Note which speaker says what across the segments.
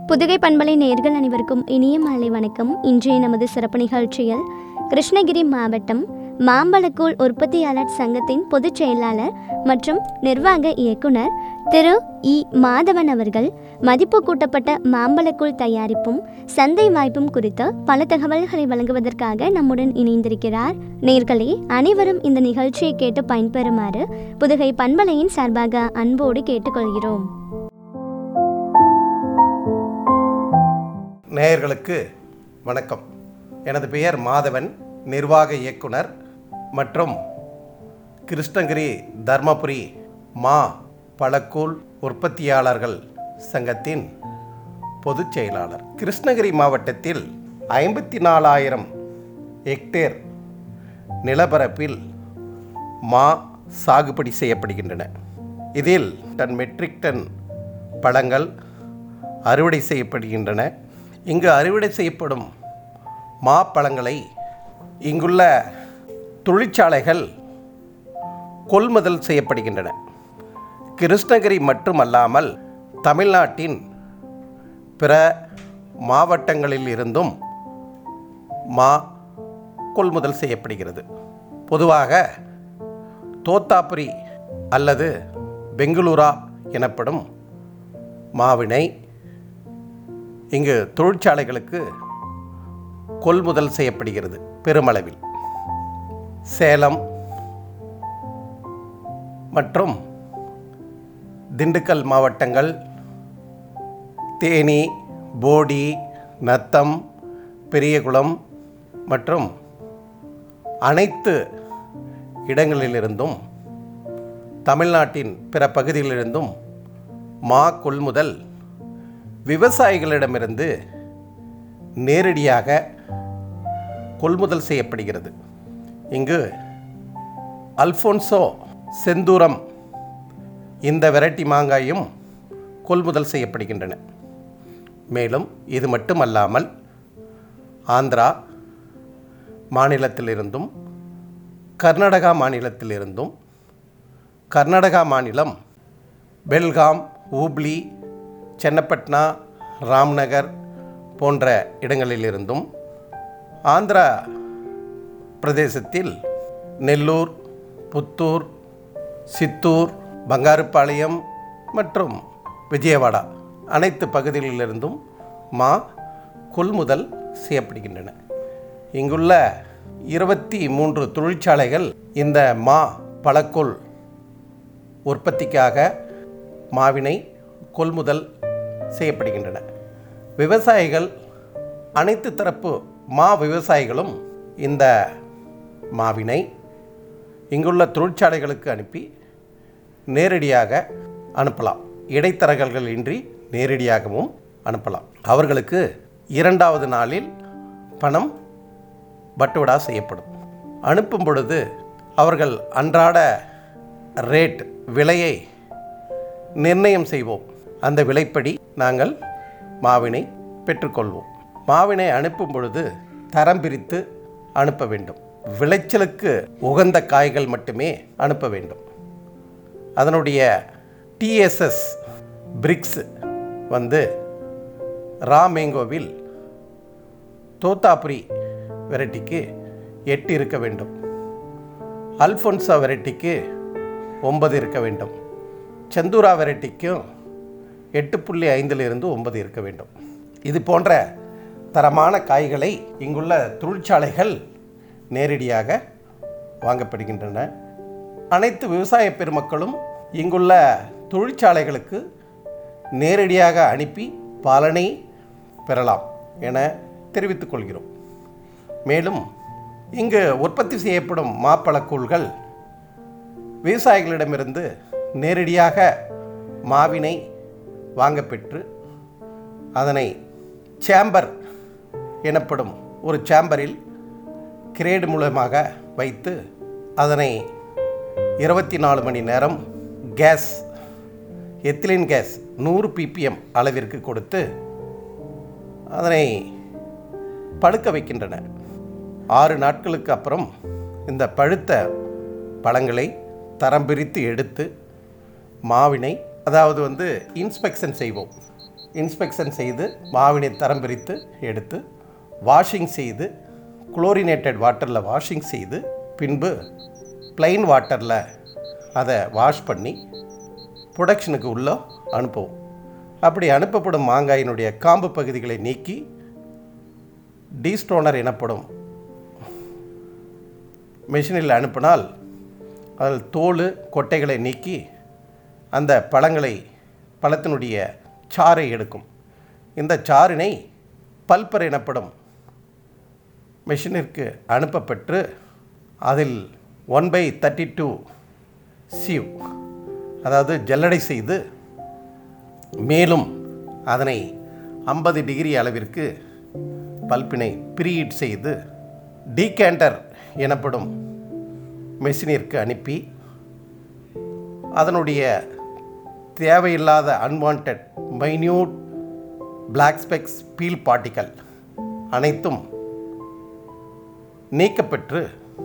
Speaker 1: புதுகை பண்பலை நேர்கள் அனைவருக்கும் இனிய மாலை வணக்கம் இன்றைய நமது சிறப்பு நிகழ்ச்சியில் கிருஷ்ணகிரி மாவட்டம் மாம்பழக்கூழ் உற்பத்தியாளர் சங்கத்தின் பொதுச் செயலாளர் மற்றும் நிர்வாக இயக்குனர் திரு இ மாதவன் அவர்கள் மதிப்பு கூட்டப்பட்ட மாம்பழக்கூழ் தயாரிப்பும் சந்தை வாய்ப்பும் குறித்து பல தகவல்களை வழங்குவதற்காக நம்முடன் இணைந்திருக்கிறார் நேர்களே அனைவரும் இந்த நிகழ்ச்சியை கேட்டு பயன்பெறுமாறு புதுகை பண்பலையின் சார்பாக அன்போடு கேட்டுக்கொள்கிறோம்
Speaker 2: நேயர்களுக்கு வணக்கம் எனது பெயர் மாதவன் நிர்வாக இயக்குனர் மற்றும் கிருஷ்ணகிரி தர்மபுரி மா பழக்கூழ் உற்பத்தியாளர்கள் சங்கத்தின் பொதுச் செயலாளர் கிருஷ்ணகிரி மாவட்டத்தில் ஐம்பத்தி நாலாயிரம் ஹெக்டேர் நிலப்பரப்பில் மா சாகுபடி செய்யப்படுகின்றன இதில் டன் மெட்ரிக் டன் பழங்கள் அறுவடை செய்யப்படுகின்றன இங்கு அறுவடை செய்யப்படும் மாப்பழங்களை இங்குள்ள தொழிற்சாலைகள் கொள்முதல் செய்யப்படுகின்றன கிருஷ்ணகிரி மட்டுமல்லாமல் தமிழ்நாட்டின் பிற மாவட்டங்களில் இருந்தும் மா கொள்முதல் செய்யப்படுகிறது பொதுவாக தோத்தாபுரி அல்லது பெங்களூரா எனப்படும் மாவினை இங்கு தொழிற்சாலைகளுக்கு கொள்முதல் செய்யப்படுகிறது பெருமளவில் சேலம் மற்றும் திண்டுக்கல் மாவட்டங்கள் தேனி போடி நத்தம் பெரியகுளம் மற்றும் அனைத்து இடங்களிலிருந்தும் தமிழ்நாட்டின் பிற பகுதிகளிலிருந்தும் மா கொள்முதல் விவசாயிகளிடமிருந்து நேரடியாக கொள்முதல் செய்யப்படுகிறது இங்கு அல்ஃபோன்சோ செந்தூரம் இந்த வெரைட்டி மாங்காயும் கொள்முதல் செய்யப்படுகின்றன மேலும் இது மட்டுமல்லாமல் ஆந்திரா மாநிலத்திலிருந்தும் கர்நாடகா மாநிலத்திலிருந்தும் கர்நாடகா மாநிலம் பெல்காம் ஹூப்ளி சென்னப்பட்னா ராம்நகர் போன்ற இடங்களிலிருந்தும் ஆந்திரா பிரதேசத்தில் நெல்லூர் புத்தூர் சித்தூர் பங்காருப்பாளையம் மற்றும் விஜயவாடா அனைத்து பகுதிகளிலிருந்தும் மா கொள்முதல் செய்யப்படுகின்றன இங்குள்ள இருபத்தி மூன்று தொழிற்சாலைகள் இந்த மா பழக்கொள் உற்பத்திக்காக மாவினை கொள்முதல் செய்யப்படுகின்றன விவசாயிகள் அனைத்து தரப்பு மா விவசாயிகளும் இந்த மாவினை இங்குள்ள தொழிற்சாலைகளுக்கு அனுப்பி நேரடியாக அனுப்பலாம் இடைத்தரகர்கள் இன்றி நேரடியாகவும் அனுப்பலாம் அவர்களுக்கு இரண்டாவது நாளில் பணம் பட்டுவடா செய்யப்படும் அனுப்பும் பொழுது அவர்கள் அன்றாட ரேட் விலையை நிர்ணயம் செய்வோம் அந்த விலைப்படி நாங்கள் மாவினை பெற்றுக்கொள்வோம் மாவினை அனுப்பும் பொழுது தரம் பிரித்து அனுப்ப வேண்டும் விளைச்சலுக்கு உகந்த காய்கள் மட்டுமே அனுப்ப வேண்டும் அதனுடைய டிஎஸ்எஸ் பிரிக்ஸ் வந்து ரா மேங்கோவில் தோத்தாபுரி வெரைட்டிக்கு எட்டு இருக்க வேண்டும் அல்ஃபோன்சா வெரைட்டிக்கு ஒன்பது இருக்க வேண்டும் செந்தூரா வெரைட்டிக்கும் எட்டு புள்ளி ஐந்திலிருந்து ஒன்பது இருக்க வேண்டும் இது போன்ற தரமான காய்களை இங்குள்ள தொழிற்சாலைகள் நேரடியாக வாங்கப்படுகின்றன அனைத்து விவசாய பெருமக்களும் இங்குள்ள தொழிற்சாலைகளுக்கு நேரடியாக அனுப்பி பலனை பெறலாம் என தெரிவித்துக் கொள்கிறோம் மேலும் இங்கு உற்பத்தி செய்யப்படும் மாப்பழக்கூழ்கள் விவசாயிகளிடமிருந்து நேரடியாக மாவினை வாங்கப்பெற்று அதனை சேம்பர் எனப்படும் ஒரு சேம்பரில் கிரேடு மூலமாக வைத்து அதனை இருபத்தி நாலு மணி நேரம் கேஸ் எத்திலின் கேஸ் நூறு பிபிஎம் அளவிற்கு கொடுத்து அதனை பழுக்க வைக்கின்றன ஆறு நாட்களுக்கு அப்புறம் இந்த பழுத்த பழங்களை தரம் பிரித்து எடுத்து மாவினை அதாவது வந்து இன்ஸ்பெக்ஷன் செய்வோம் இன்ஸ்பெக்ஷன் செய்து மாவினை தரம் பிரித்து எடுத்து வாஷிங் செய்து குளோரினேட்டட் வாட்டரில் வாஷிங் செய்து பின்பு ப்ளைன் வாட்டரில் அதை வாஷ் பண்ணி ப்ரொடக்ஷனுக்கு உள்ள அனுப்புவோம் அப்படி அனுப்பப்படும் மாங்காயினுடைய காம்பு பகுதிகளை நீக்கி டீஸ்டோனர் எனப்படும் மெஷினில் அனுப்பினால் அதில் தோல் கொட்டைகளை நீக்கி அந்த பழங்களை பழத்தினுடைய சாறை எடுக்கும் இந்த சாறினை பல்பர் எனப்படும் மெஷினிற்கு அனுப்பப்பெற்று அதில் one by thirty two sieve அதாவது ஜல்லடை செய்து மேலும் அதனை ஐம்பது டிகிரி அளவிற்கு பல்பினை ப்ரீஹீட் செய்து டீகேண்டர் எனப்படும் மெஷினிற்கு அனுப்பி அதனுடைய தேவையில்லாத unwanted minute black specks peel particle அனைத்தும் நீக்கப்பெற்று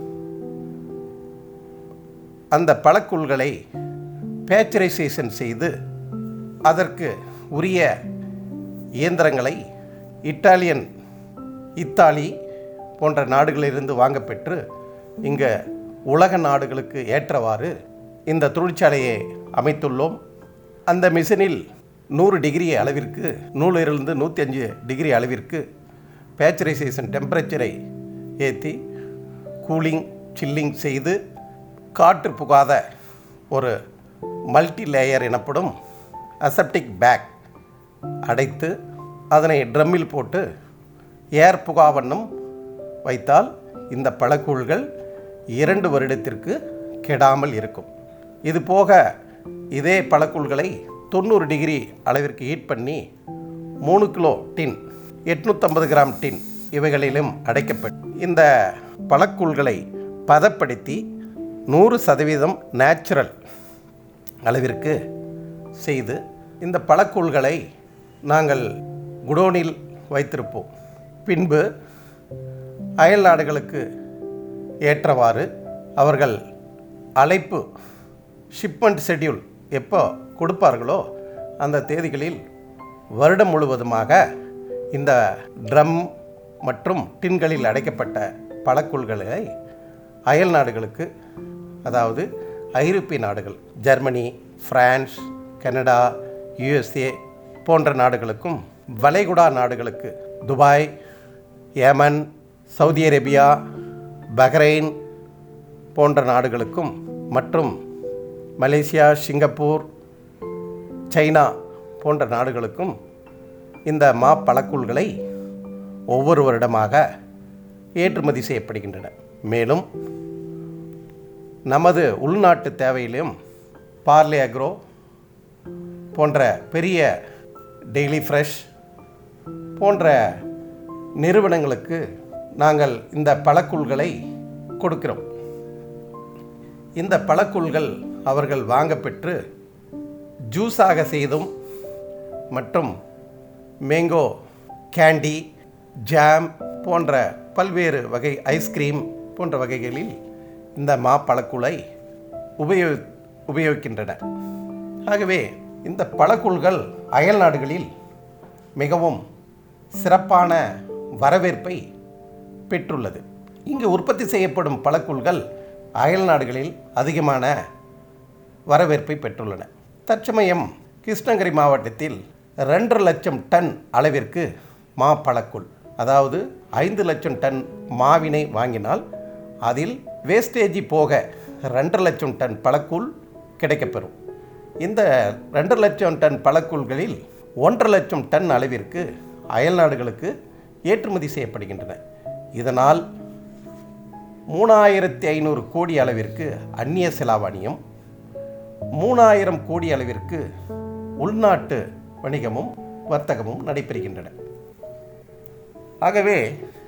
Speaker 2: அந்த பழக்கூழ்களை பேச்சரைசேஷன் செய்து அதற்கு உரிய இயந்திரங்களை இட்டாலியன் இத்தாலி போன்ற நாடுகளிலிருந்து வாங்கப்பெற்று இங்கே உலக நாடுகளுக்கு ஏற்றவாறு இந்த தொழிற்சாலையை அமைத்துள்ளோம் அந்த மிஷினில் நூறு டிகிரி அளவிற்கு நூறிலிருந்து நூற்றி அஞ்சு டிகிரி அளவிற்கு பேச்சரைசேஷன் டெம்பரேச்சரை ஏற்றி கூலிங் சில்லிங் செய்து காற்று புகாத ஒரு மல்டி லேயர் எனப்படும் அசெப்டிக் பேக் அடைத்து அதனை ட்ரம்மில் போட்டு ஏர் புகாவண்ணம் வைத்தால் இந்த பழக்கூழ்கள் இரண்டு வருடத்திற்கு கெடாமல் இருக்கும் இது போக இதே பழக்கூழ்களை தொண்ணூறு டிகிரி அளவிற்கு ஹீட் பண்ணி மூணு கிலோ டின் எட்நூற்றம்பது கிராம் டின் இவைகளிலும் அடைக்கப்பட்டு இந்த பழக்கூழ்களை பதப்படுத்தி நூறு சதவீதம் நேச்சுரல் அளவிற்கு செய்து இந்த பழக்கூழ்களை நாங்கள் குடோனில் வைத்திருப்போம் பின்பு அயல் நாடுகளுக்கு ஏற்றவாறு அவர்கள் அழைப்பு ஷிப்மெண்ட் ஷெட்யூல் எப்போ கொடுப்பார்களோ அந்த தேதிகளில் வருடம் முழுவதுமாக இந்த ட்ரம் மற்றும் டின்களில் அடைக்கப்பட்ட பழக்கூழ்களை அயல் நாடுகளுக்கு அதாவது ஐரோப்பிய நாடுகள் ஜெர்மனி பிரான்ஸ் கனடா யுஎஸ்ஏ போன்ற நாடுகளுக்கும் வளைகுடா நாடுகளுக்கு Dubai Yemen Saudi Arabia Bahrain போன்ற நாடுகளுக்கும் மற்றும் மலேசியா சிங்கப்பூர் சைனா போன்ற நாடுகளுக்கும் இந்த மா பழக்கூழ்களை ஒவ்வொரு வருடமாக ஏற்றுமதி செய்யப்படுகின்றன மேலும் நமது உள்நாட்டு தேவையிலும் பார்லே அக்ரோ போன்ற பெரிய டெய்லி ஃப்ரெஷ் போன்ற நிறுவனங்களுக்கு நாங்கள் இந்த பழக்கூழ்களை கொடுக்கிறோம் இந்த பழக்கூழ்கள் அவர்கள் வாங்க பெற்று ஜூஸாக செய்தும் மற்றும் மேங்கோ கேண்டி ஜாம் போன்ற பல்வேறு வகை ஐஸ்கிரீம் போன்ற வகைகளில் இந்த மா பழக்கூழை உபயோகி உபயோகிக்கின்றன ஆகவே இந்த பழக்கூழ்கள் அயல் நாடுகளில் மிகவும் சிறப்பான வரவேற்பை பெற்றுள்ளது இங்கு உற்பத்தி செய்யப்படும் பழக்கூழ்கள் அயல் நாடுகளில் அதிகமான வரவேற்பை பெற்றுள்ளன தற்சமயம் கிருஷ்ணகிரி மாவட்டத்தில் ரெண்டரை லட்சம் டன் அளவிற்கு மா பழக்கூழ் அதாவது ஐந்து லட்சம் டன் மாவினை வாங்கினால் அதில் வேஸ்டேஜி போக ரெண்டரை லட்சம் டன் பழக்கூழ் கிடைக்கப்பெறும் இந்த ரெண்டரை லட்சம் டன் பழக்கூழ்களில் ஒன்றரை லட்சம் டன் அளவிற்கு அயல் நாடுகளுக்கு ஏற்றுமதி செய்யப்படுகின்றன இதனால் மூணாயிரத்தி ஐநூறு கோடி அளவிற்கு அந்நிய செலாவணியும் மூணாயிரம் கோடி அளவிற்கு உள்நாட்டு வணிகமும் வர்த்தகமும் நடைபெறுகின்றன ஆகவே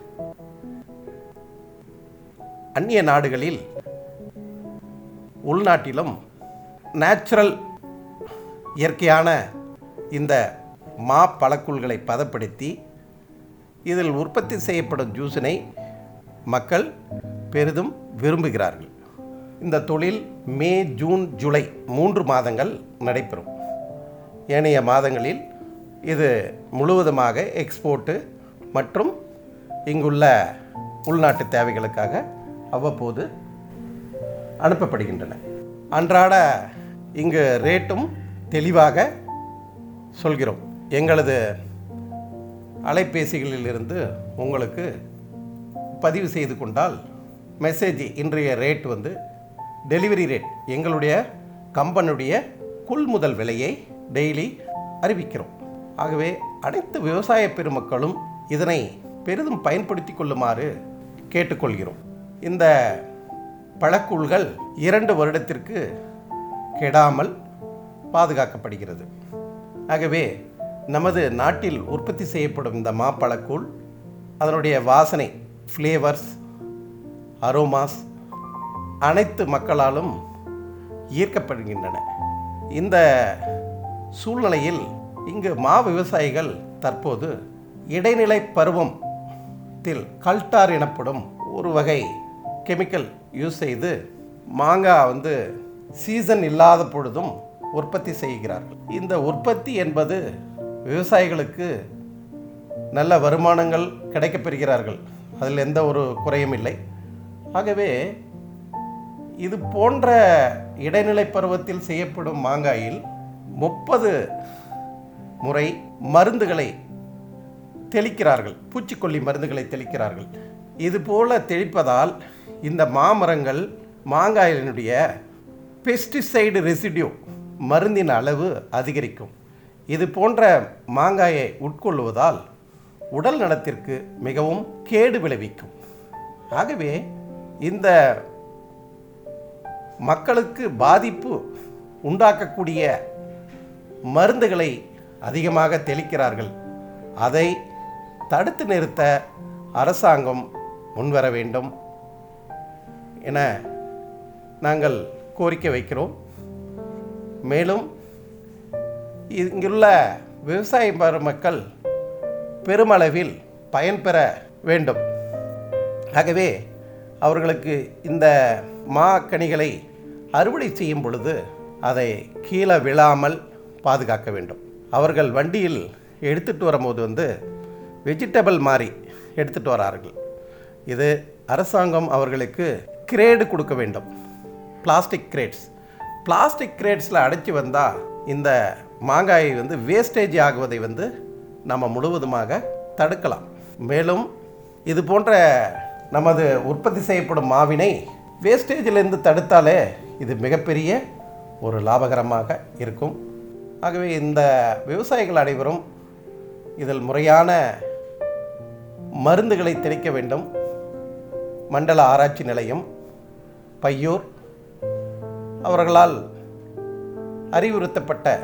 Speaker 2: அந்நிய நாடுகளில் உள்நாட்டிலும் நேச்சுரல் இயற்கையான இந்த மா பழக்கூழ்களை பதப்படுத்தி இதில் உற்பத்தி செய்யப்படும் ஜூஸினை மக்கள் பெரிதும் விரும்புகிறார்கள் இந்த தொழில் மே ஜூன் ஜூலை மூன்று மாதங்கள் நடைபெறும் ஏனைய மாதங்களில் இது முழுவதுமாக எக்ஸ்போர்ட்டு மற்றும் இங்குள்ள உள்நாட்டு தேவைகளுக்காக அவ்வப்போது அனுப்பப்படுகின்றன அன்றாட இங்கு ரேட்டும் தெளிவாக சொல்கிறோம் எங்களது அலைபேசிகளிலிருந்து உங்களுக்கு பதிவு செய்து கொண்டால் மெசேஜ் இன்றைய ரேட் வந்து டெலிவரி ரேட் எங்களுடைய கம்பெனியுடைய கொள்முதல் விலையை டெய்லி அறிவிக்கிறோம் ஆகவே அனைத்து விவசாய பெருமக்களும் இதனை பெரிதும் பயன்படுத்தி கொள்ளுமாறு கேட்டுக்கொள்கிறோம் இந்த பழக்கூழ்கள் இரண்டு வருடத்திற்கு கெடாமல் பாதுகாக்கப்படுகிறது ஆகவே நமது நாட்டில் உற்பத்தி செய்யப்படும் இந்த மாப்பழக்கூழ் அதனுடைய வாசனை ஃப்ளேவர்ஸ் அரோமாஸ் அனைத்து மக்களாலும் ஈர்க்கப்படுகின்றன இந்த சூழ்நிலையில் இங்கு மா விவசாயிகள் தற்போது இடைநிலை பருவத்தில் கல்டார் எனப்படும் ஒரு வகை கெமிக்கல் யூஸ் செய்து மாங்காய் வந்து சீசன் இல்லாத பொழுதும் உற்பத்தி செய்கிறார்கள் இந்த உற்பத்தி என்பது விவசாயிகளுக்கு நல்ல வருமானங்கள் கிடைக்கப் பெறுகிறார்கள் அதில் எந்த ஒரு குறையும் இல்லை ஆகவே இது போன்ற இடைநிலை பருவத்தில் செய்யப்படும் மாங்காயில் முப்பது முறை மருந்துகளை தெளிக்கிறார்கள் பூச்சிக்கொல்லி மருந்துகளை தெளிக்கிறார்கள் இது போல தெளிப்பதால் இந்த மாமரங்கள் மாங்காயினுடைய பெஸ்டிசைடு ரெசிடியூ மருந்தின் அளவு அதிகரிக்கும் இது போன்ற மாங்காயை உட்கொள்வதால் உடல் நலத்திற்கு மிகவும் கேடு விளைவிக்கும் ஆகவே இந்த மக்களுக்கு பாதிப்பு உண்டாக்கக்கூடிய மருந்துகளை அதிகமாக தெளிக்கிறார்கள் அதை தடுத்து நிறுத்த அரசாங்கம் முன்வர வேண்டும் என நாங்கள் கோரிக்கை வைக்கிறோம் மேலும் இங்குள்ள விவசாய மக்கள் பெருமளவில் பயன்பெற வேண்டும் ஆகவே அவர்களுக்கு இந்த மா கனிகளை அறுவடை செய்யும் பொழுது அதை கீழே விழாமல் பாதுகாக்க வேண்டும் அவர்கள் வண்டியில் எடுத்துகிட்டு வரும்போது வந்து வெஜிடபிள் மாதிரி எடுத்துகிட்டு வரார்கள் இது அரசாங்கம் அவர்களுக்கு கிரேடு கொடுக்க வேண்டும் பிளாஸ்டிக் கிரேட்ஸ் பிளாஸ்டிக் கிரேட்ஸில் அடைச்சி வந்தால் இந்த மாங்காய் வந்து வேஸ்டேஜ் ஆகுவதை வந்து நம்ம முழுவதுமாக தடுக்கலாம் மேலும் இது போன்ற நமது உற்பத்தி செய்யப்படும் மாவினை வேஸ்டேஜிலிருந்து தடுத்தாலே இது மிகப்பெரிய ஒரு லாபகரமாக இருக்கும் ஆகவே இந்த விவசாயிகள் அனைவரும் இதில் முறையான மருந்துகளை தெளிக்க வேண்டும் மண்டல ஆராய்ச்சி நிலையம் பையூர் அவர்களால் அறிவுறுத்தப்பட்ட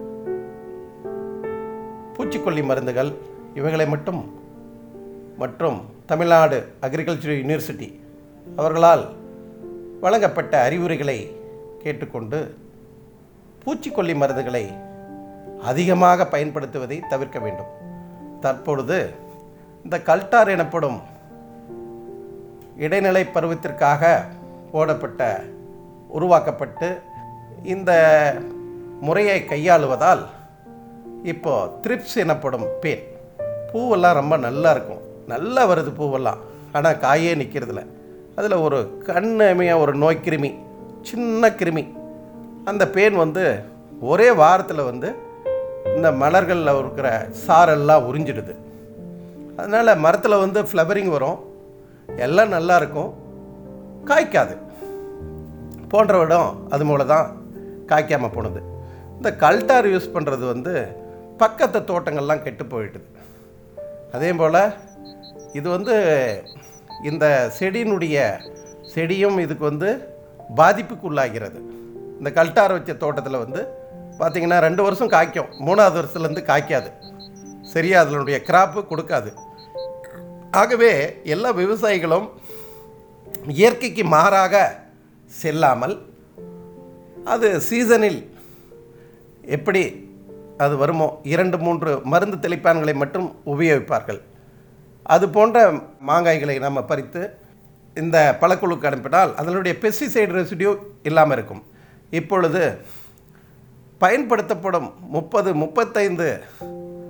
Speaker 2: பூச்சிக்கொல்லி மருந்துகள் இவைகளை மட்டும் மற்றும் தமிழ்நாடு அக்ரிகல்ச்சர் யூனிவர்சிட்டி அவர்களால் வழங்கப்பட்ட அறிவுரைகளை கேட்டுக்கொண்டு பூச்சிக்கொல்லி மருந்துகளை அதிகமாக பயன்படுத்துவதை தவிர்க்க வேண்டும் தற்பொழுது இந்த கல்டார் எனப்படும் இடைநிலை பருவத்திற்காக போடப்பட்ட உருவாக்கப்பட்டு இந்த முறையை கையாளுவதால் இப்போ த்ரிப்ஸ் எனப்படும் பேன் பூவெல்லாம் ரொம்ப நல்லா இருக்கும் நல்லா வருது பூவெல்லாம் ஆனால் காயே நிற்கிறதில்ல அதில் ஒரு கண்ணிமையாக ஒரு நோய் கிருமி சின்ன கிருமி அந்த பேன் வந்து ஒரே வாரத்தில் வந்து இந்த மலர்களில் இருக்கிற சாரெல்லாம் உறிஞ்சிடுது அதனால் மரத்தில் வந்து ஃப்ளவரிங் வரும் எல்லாம் நல்லா இருக்கும் காய்க்காது போன்ற இடம் அது மூலம் தான் காய்க்காமல் போனது இந்த கல்டார் யூஸ் பண்ணுறது வந்து பக்கத்து தோட்டங்கள்லாம் கெட்டு போயிட்டுது அதே போல் இது வந்து இந்த செடியினுடைய செடியும் இதுக்கு வந்து பாதிப்புக்குள்ளாகிறது இந்த கல்டார் வச்ச தோட்டத்தில் வந்து பார்த்திங்கன்னா ரெண்டு வருஷம் காய்க்கும் மூணாவது வருஷத்துலேருந்து காய்க்காது சரியா அதனுடைய கிராப்பு கொடுக்காது ஆகவே எல்லா விவசாயிகளும் இயற்கைக்கு மாறாக செல்லாமல் அது சீசனில் எப்படி அது வருமோ இரண்டு மூன்று மருந்து தெளிப்பான்களை மட்டும் உபயோகிப்பார்கள் அது போன்ற மாங்காய்களை நம்ம பறித்து இந்த பழக்குழுக்கு அனுப்பினால் அதனுடைய பெஸ்டிசைடு ரெசிடியூ இல்லாமல் இருக்கும் இப்பொழுது பயன்படுத்தப்படும் முப்பது முப்பத்தைந்து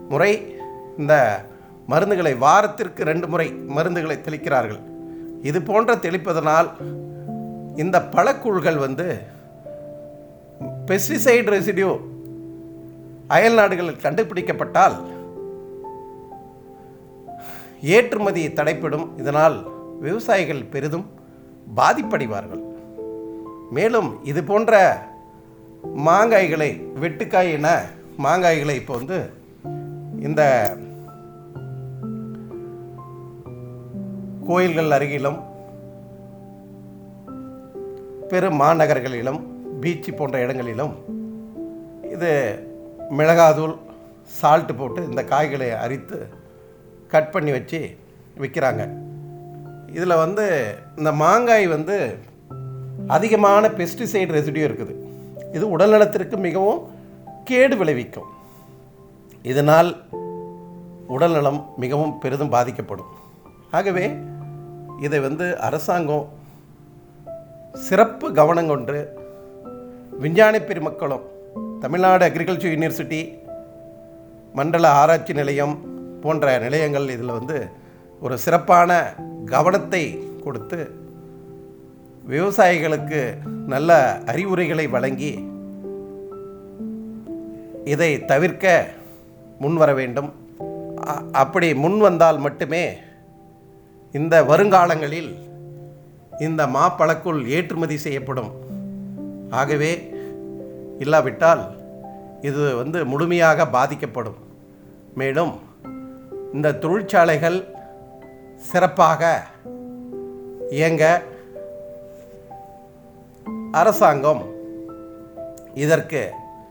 Speaker 2: முறை இந்த மருந்துகளை வாரத்திற்கு ரெண்டு முறை மருந்துகளை தெளிக்கிறார்கள் இது போன்ற தெளிப்பதனால் இந்த பழக்கூழ்கள் வந்து பெஸ்டிசைடு ரெசிடியூ அயல் நாடுகளில் கண்டுபிடிக்கப்பட்டால் ஏற்றுமதி தடைப்படும் இதனால் விவசாயிகள் பெரிதும் பாதிப்படைவார்கள் மேலும் இது போன்ற மாங்காய்களை வெட்டுக்காய் என மாங்காய்களை இப்போ வந்து இந்த கோயில்கள் அருகிலும் பெரும் மாநகர்களிலும் பீச்சு போன்ற இடங்களிலும் இது மிளகாதூள் சால்ட்டு போட்டு இந்த காய்களை அரித்து கட் பண்ணி வச்சு விற்கிறாங்க இதில் வந்து இந்த மாங்காய் வந்து அதிகமான பெஸ்டிசைடு ரெசிடியூ இருக்குது இது உடல்நலத்திற்கு மிகவும் கேடு விளைவிக்கும் இதனால் உடல்நலம் மிகவும் பெரிதும் பாதிக்கப்படும் ஆகவே இதை வந்து அரசாங்கம் சிறப்பு கவனம் கொண்டு விஞ்ஞானி பெருமக்களும் தமிழ்நாடு அக்ரிகல்ச்சர் யூனிவர்சிட்டி மண்டல ஆராய்ச்சி நிலையம் போன்ற நிலையங்கள் இதில் வந்து ஒரு சிறப்பான கவனத்தை கொடுத்து விவசாயிகளுக்கு நல்ல அறிவுரைகளை வழங்கி இதை தவிர்க்க முன்வர வேண்டும் அ- அப்படி முன் வந்தால் மட்டுமே இந்த வருங்காலங்களில் இந்த மாப்பழக்குள் ஏற்றுமதி செய்யப்படும் ஆகவே இல்லாவிட்டால் இது வந்து முழுமையாக பாதிக்கப்படும் மேலும் இந்த தொழிற்சாலைகள் சிறப்பாக இயங்க அரசாங்கம் இதற்கு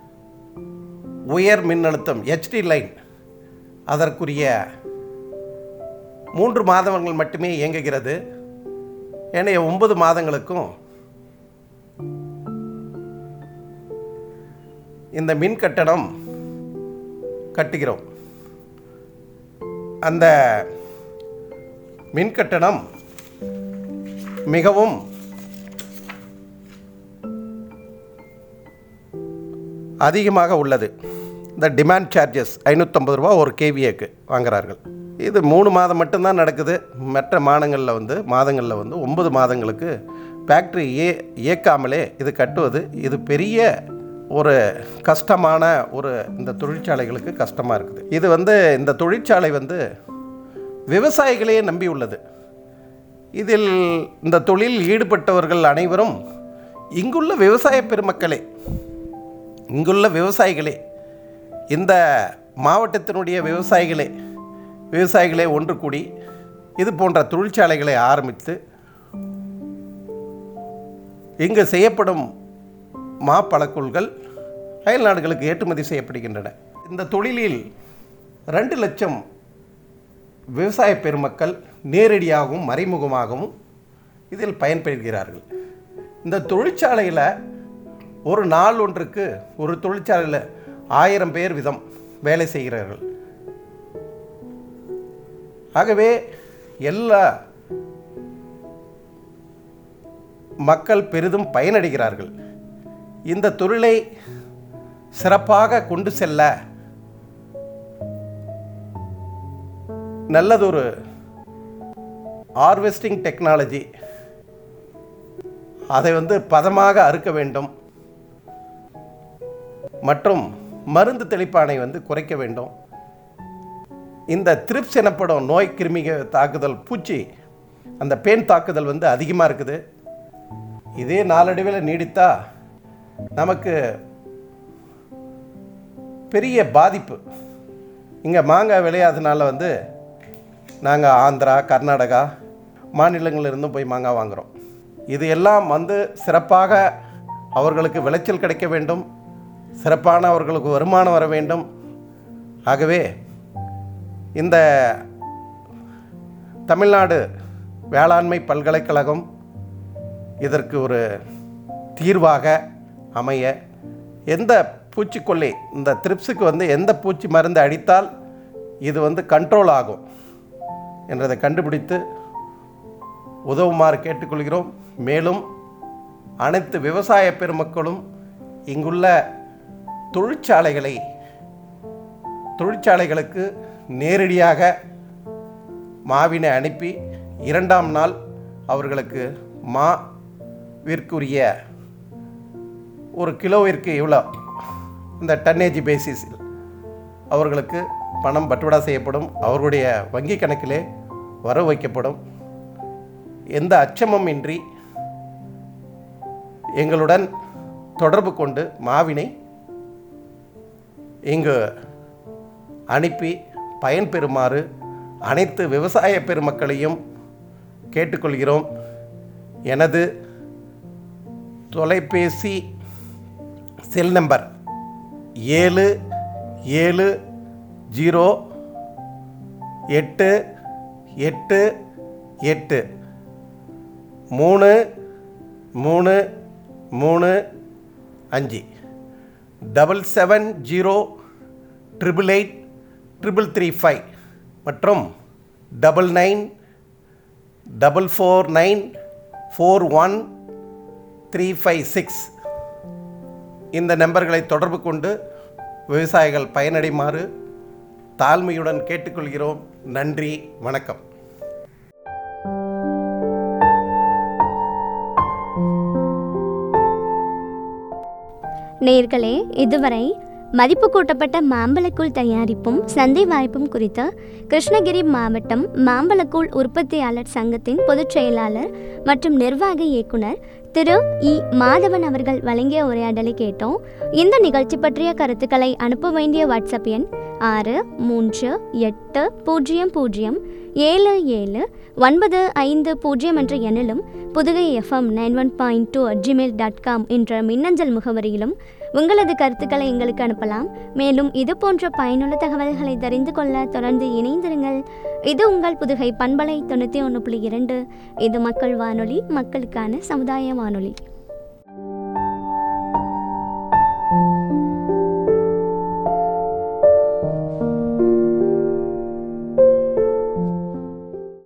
Speaker 2: உயர் மின்னழுத்தம் ஹெச்டி லைன் அதற்குரிய மூன்று மாதங்கள் மட்டுமே இயங்குகிறது ஏனைய ஒன்பது மாதங்களுக்கும் இந்த மின் கட்டணம் கட்டுகிறோம் அந்த மின் கட்டணம் மிகவும் அதிகமாக உள்ளது இந்த டிமாண்ட் சார்ஜஸ் ஐநூற்றம்பது ரூபா ஒரு கேவிஏக்கு வாங்குறார்கள் இது மூணு மாதம் மட்டும்தான் நடக்குது மற்ற மாதங்களில் வந்து மாதங்களில் வந்து ஒன்பது மாதங்களுக்கு ஃபேக்ட்ரி ஏ இயக்காமலே இது கட்டுவது இது பெரிய ஒரு கஷ்டமான ஒரு இந்த தொழிற்சாலைகளுக்கு கஷ்டமாக இருக்குது இது வந்து இந்த தொழிற்சாலை வந்து விவசாயிகளையே நம்பி உள்ளது இதில் இந்த தொழில் ஈடுபட்டவர்கள் அனைவரும் இங்குள்ள விவசாய பெருமக்களே இங்குள்ள விவசாயிகளே இந்த மாவட்டத்தினுடைய விவசாயிகளே விவசாயிகளே ஒன்று கூடி இது போன்ற தொழிற்சாலைகளை ஆரம்பித்து இங்கு செய்யப்படும் மாப்பழக்கூழ்கள் அயல் நாடுகளுக்கு ஏற்றுமதி செய்யப்படுகின்றன இந்த தொழிலில் ரெண்டு லட்சம் விவசாய பெருமக்கள் நேரடியாகவும் மறைமுகமாகவும் இதில் பயன்பெறுகிறார்கள் இந்த தொழிற்சாலையில் ஒரு நாள் ஒன்றுக்கு ஒரு தொழிற்சாலையில் ஆயிரம் பேர் விதம் வேலை செய்கிறார்கள் ஆகவே எல்லா மக்கள் பெரிதும் பயனடைகிறார்கள் இந்த தொழிலை சிறப்பாக கொண்டு செல்ல நல்லதொரு ஹார்வெஸ்டிங் டெக்னாலஜி அதை வந்து பதமாக அறுக்க வேண்டும் மற்றும் மருந்து தெளிப்பானை வந்து குறைக்க வேண்டும் இந்த த்ரிப்ஸ் எனப்படும் நோய் கிருமிக தாக்குதல் பூச்சி அந்த பேன் தாக்குதல் வந்து அதிகமாக இருக்குது இதே நாளடைவில் நீடித்தா நமக்கு பெரிய பாதிப்பு இங்கே மாங்காய் விளையாதனால வந்து நாங்கள் ஆந்திரா கர்நாடகா மாநிலங்களிலிருந்தும் போய் மாங்காய் வாங்குகிறோம் இது எல்லாம் வந்து சிறப்பாக அவர்களுக்கு விளைச்சல் கிடைக்க வேண்டும் சிறப்பான அவர்களுக்கு வருமானம் வர வேண்டும் ஆகவே இந்த தமிழ்நாடு வேளாண்மை பல்கலைக்கழகம் இதற்கு ஒரு தீர்வாக அமைய எந்த பூச்சிக்கொல்லி இந்த த்ரிப்ஸுக்கு வந்து எந்த பூச்சி மருந்து அடித்தால் இது வந்து கண்ட்ரோல் ஆகும் என்றதை கண்டுபிடித்து உதவுமாறு கேட்டுக்கொள்கிறோம் மேலும் அனைத்து விவசாய பெருமக்களும் இங்குள்ள தொழிற்சாலைகளை தொழிற்சாலைகளுக்கு நேரடியாக மாவினை அனுப்பி இரண்டாம் நாள் அவர்களுக்கு மாவிற்குரிய ஒரு கிலோவிற்கு இவ்வளோ இந்த டன்னேஜ் பேசிஸில் அவர்களுக்கு பணம் பட்டுவடா செய்யப்படும் அவர்களுடைய வங்கி கணக்கிலே வர வைக்கப்படும் எந்த அச்சமும் இன்றி எங்களுடன் தொடர்பு கொண்டு மாவினை இங்கு அனுப்பி பயன்பெறுமாறு அனைத்து விவசாய பெருமக்களையும் கேட்டுக்கொள்கிறோம் எனது தொலைபேசி செல் நம்பர் ஏழு ஏழு ஜீரோ எட்டு எட்டு எட்டு மூணு மூணு மூணு அஞ்சு double seven zero triple eight triple three five மற்றும் double nine double four nine four one three five six இந்த நம்பர்களை தொடர்பு கொண்டு விவசாயிகள் பயனடைமாறு தாழ்மையுடன் கேட்டுக்கொள்கிறோம் நன்றி வணக்கம்
Speaker 1: நேர்களே இதுவரை மதிப்பு கூட்டப்பட்ட மாம்பழக்கூழ் தயாரிப்பும் சந்தை வாய்ப்பும் குறித்து கிருஷ்ணகிரி மாவட்டம் மாம்பழக்கூழ் உற்பத்தியாளர் சங்கத்தின் பொதுச் செயலாளர் மற்றும் நிர்வாக இயக்குனர் திரு இ மாதவன் அவர்கள் வழங்கிய உரையாடலை கேட்டோம் இந்த நிகழ்ச்சி பற்றிய கருத்துக்களை அனுப்ப வேண்டிய வாட்ஸ்அப் எண் ஆறு மூன்று எட்டு பூஜ்ஜியம் பூஜ்ஜியம் ஏழு ஏழு ஒன்பது ஐந்து பூஜ்ஜியம் என்ற எண்ணிலும் Pudugai FM nine one point two Gmail dot com என்ற மின்னஞ்சல் முகவரியிலும் உங்களது கருத்துக்களை எங்களுக்கு அனுப்பலாம் மேலும் இது போன்ற பயனுள்ள தகவல்களை தெரிந்து கொள்ள தொடர்ந்து இணைந்திருங்கள் இது உங்கள் புதுகை பண்பலை தொண்ணூற்றி ஒன்று புள்ளி இரண்டு இது மக்கள் வானொலி மக்களுக்கான சமுதாய வானொலி